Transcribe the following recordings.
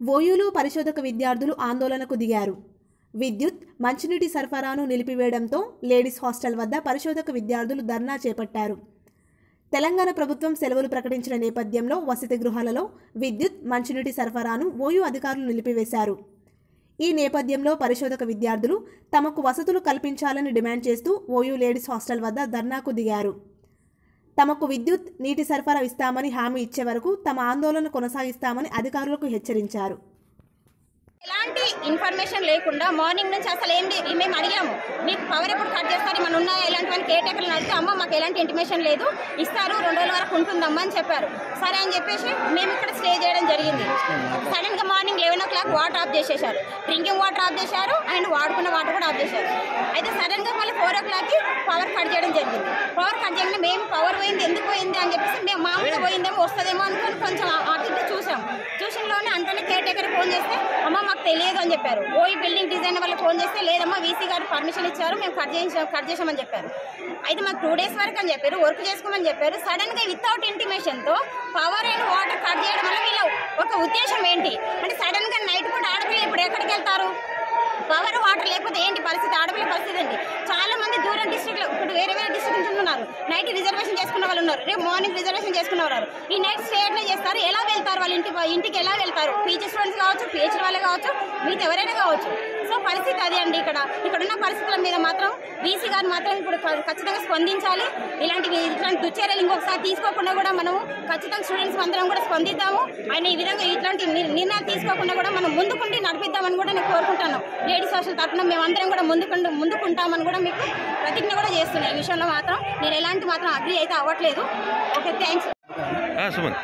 ఓయూలో పరిశోధక విద్యార్థులు ఆందోళనకు దిగారు విద్యుత్ మంచినీటి సరఫరాను నిలిపివేయడంతో లేడీస్ హాస్టల్ వద్ద పరిశోధక విద్యార్థులు ధర్నా చేపట్టారు తెలంగాణ ప్రభుత్వం సెలవులు ప్రకటించిన నేపథ్యంలో వసతి గృహాలలో విద్యుత్ మంచినీటి సరఫరాను ఓయూ అధికారులు నిలిపివేశారు ఈ నేపథ్యంలో పరిశోధక విద్యార్థులు తమకు వసతులు కల్పించాలని డిమాండ్ చేస్తూ ఓయూ లేడీస్ హాస్టల్ వద్ద ధర్నాకు దిగారు తమకు విద్యుత్ నీటి సరఫరా ఇస్తామని హామీ ఇచ్చే వరకు తమ ఆందోళన కొనసాగిస్తామని అధికారులకు హెచ్చరించారు ఎలాంటి ఇన్ఫర్మేషన్ లేకుండా మార్నింగ్ నుంచి అసలు ఏంటి మేము అడిగాము మీకు పవర్ ఎప్పుడు కట్ చేస్తారు మన ఉన్నాయా ఇలాంటివన్నీ కేర్ టేకర్లను అడిగితే అమ్మ మాకు ఎలాంటి ఇంటిమేషన్ లేదు ఇస్తారు రెండు రోజుల వరకు ఉంటుందమ్మా అని చెప్పారు సరే అని చెప్పేసి మేము ఇక్కడ స్టే చేయడం జరిగింది సడన్ గా morning eleven o'clock water off చేసేసారు డ్రింకింగ్ వాటర్ ఆఫ్ చేశారు అండ్ వాడుకున్న వాటర్ కూడా ఆఫ్ చేశారు అయితే సడన్ గా మళ్ళీ ఫోర్ ఓ క్లాక్ కి పవర్ కట్ చేయడం జరిగింది పవర్ కట్ చేయగానే మేము పవర్ పోయింది ఎందుకు పోయింది అని చెప్పేసి మేము మామూలుగా పోయిందేమో వస్తుందేమో అనుకుని కొంచెం అటు ఇటు చూసాం చూసినలోనే అంతనే కేర్ టేకర్ ఫోన్ చేస్తే అమ్మ మాకు తెలియదు అని చెప్పారు ఓ ఈ బిల్డింగ్ డిజైన్ వల్ల ఫోన్ చేస్తే లేదమ్మా వీసీ గారు పర్మిషన్ ఇచ్చారు మేము కట్ చేయించాం కట్ చేసామని చెప్పారు అయితే మాకు టూ డేస్ వరకు అని చెప్పారు వర్క్ చేసుకోమని చెప్పారు సడన్ గా వితౌట్ ఇంటిమేషన్ తో పవర్ అండ్ వాటర్ కట్ చేయడం వల్ల వీళ్ళ ఒక ఉద్దేశం ఏంటి అంటే సడన్ గా నైట్ పూట ఆడపిల్లలు ఇప్పుడు ఎక్కడికి వెళ్తారు పవర్ వాటర్ లేకపోతే ఏంటి పరిస్థితి ఆడపిల్ల పరిస్థితి ఏంటి చాలా మంది దూరం డిస్ట్రిక్ట్ లో ఇప్పుడు వేరే వేరే డిస్ట్రిక్ట్ నుంచి ఉన్నారు నైట్ రిజర్వేషన్ చేసుకున్న వాళ్ళు ఉన్నారు రేపు మార్నింగ్ రిజర్వేషన్ చేసుకున్న వాళ్ళు ఈ నైట్ స్టే ఎట్లా చేస్తారు ఎలా వెళ్తారు వాళ్ళ ఇంటి ఇంటికి ఎలా వెళ్తారు పీజీ స్టూడెంట్స్ కావచ్చు పిహెచ్డి వాళ్ళే కావచ్చు మిగతా ఎవరైనా కావచ్చు సో పరిస్థితి అది అండి ఇక్కడ ఇక్కడ ఉన్న పరిస్థితుల మీద మాత్రం వీసీ గారు మాత్రం ఇప్పుడు ఖ- ఖచ్చితంగా స్పందించాలి ఇలాంటి ఇట్లాంటి దుశ్చర్యలు ఇంకొకసారి తీసుకోకుండా కూడా మనము ఖచ్చితంగా స్టూడెంట్స్ అందరం కూడా స్పందిద్దాము ఆయన ఈ విధంగా ఇట్లాంటి నిర్- నిర్ణయాలు తీసుకోకుండా కూడా మనం ముందుకుండి నడిపిద్దామని కూడా నేను కోరుకుంటాను లేడీస్ హాస్టల్ తరఫున మేమందరం కూడా ముందుకుంటూ ముందుకుంటామని కూడా మీకు ప్రతిజ్ఞ కూడా చేస్తున్నాను ఈ విషయంలో మాత్రం నేను ఎలాంటి మాత్రం అగ్రి అయితే అవ్వట్లేదు ఓకే థ్యాంక్స్ ఆ, సుమన్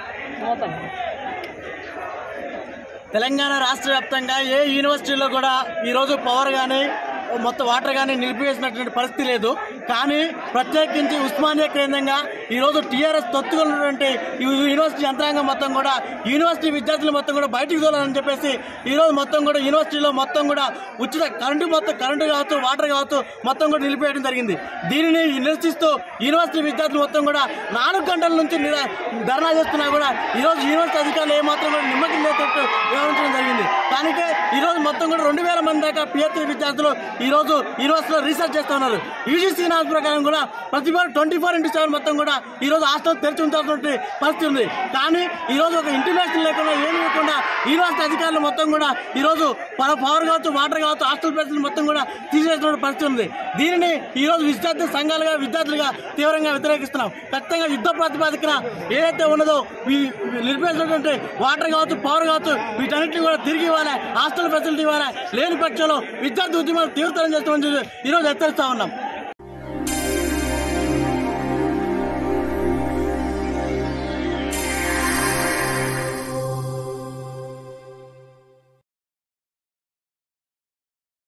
తెలంగాణ రాష్ట్ర వ్యాప్తంగా ఏ యూనివర్సిటీలో కూడా ఈరోజు పవర్ కానీ మొత్తం వాటర్ కానీ నిలిపివేసినటువంటి పరిస్థితి లేదు కానీ ప్రత్యేకించి ఉస్మానియా కేంద్రంగా ఈరోజు టీఆర్ఎస్ తొత్తుగా ఉన్నటువంటి ఈ యూనివర్సిటీ యంత్రాంగం మొత్తం కూడా యూనివర్సిటీ విద్యార్థులు మొత్తం కూడా బయటికి తోలాలని చెప్పేసి ఈరోజు మొత్తం కూడా యూనివర్సిటీలో మొత్తం కూడా ఉచిత కరెంటు మొత్తం కరెంటు కావచ్చు వాటర్ కావచ్చు మొత్తం కూడా నిలిపేయడం జరిగింది దీనిని నిరసిస్తూ యూనివర్సిటీ విద్యార్థులు మొత్తం కూడా నాలుగు గంటల నుంచి నిర- ధర్నా చేస్తున్నా కూడా ఈరోజు యూనివర్సిటీ అధికారులు ఏమాత్రం కూడా నిమ్మకం లేనట్టు వ్యవహరించడం జరిగింది దానికే ఈరోజు మొత్తం కూడా రెండు వేల మంది దాకా పిహెచ్డి విద్యార్థులు ఈరోజు యూనివర్సిటీలో రీసెర్చ్ చేస్తూ ఉన్నారు యూజీసీ నామ్స్ ప్రకారం కూడా ప్రతి వారు ట్వంటీ ఫోర్ ఇంటూ సెవెన్ మొత్తం కూడా ఈరోజు హాస్టల్ తెరిచి ఉంచాల్సిన పరిస్థితి ఉంది కానీ ఈరోజు ఒక ఇంటిమేషన్ లేకుండా ఏమి లేకుండా యూనివర్సిటీ అధికారులు మొత్తం కూడా ఈరోజు ప- పవర్ కావచ్చు వాటర్ కావచ్చు హాస్టల్ పరిస్థితులు మొత్తం కూడా తీసేసిన పరిస్థితి ఉంది దీనిని ఈరోజు విద్యార్థి సంఘాలుగా విద్యార్థులుగా తీవ్రంగా వ్యతిరేకిస్తున్నాం ఖచ్చితంగా యుద్ధ ప్రాతిపాదికన ఏదైతే ఉన్నదో ఈ నిలిపేసినటువంటి వాటర్ కావచ్చు పవర్ కావచ్చు వీటన్నిటిని కూడా తిరిగి ఇవ్వాలి హాస్టల్ ఫెసిలిటీ ఇవ్వాలి లేని పక్షంలో విద్యార్థి ఉద్యమాలు తీవ్రతరం చేస్తామని చెప్పి ఈరోజు హెచ్చరిస్తా ఉన్నాం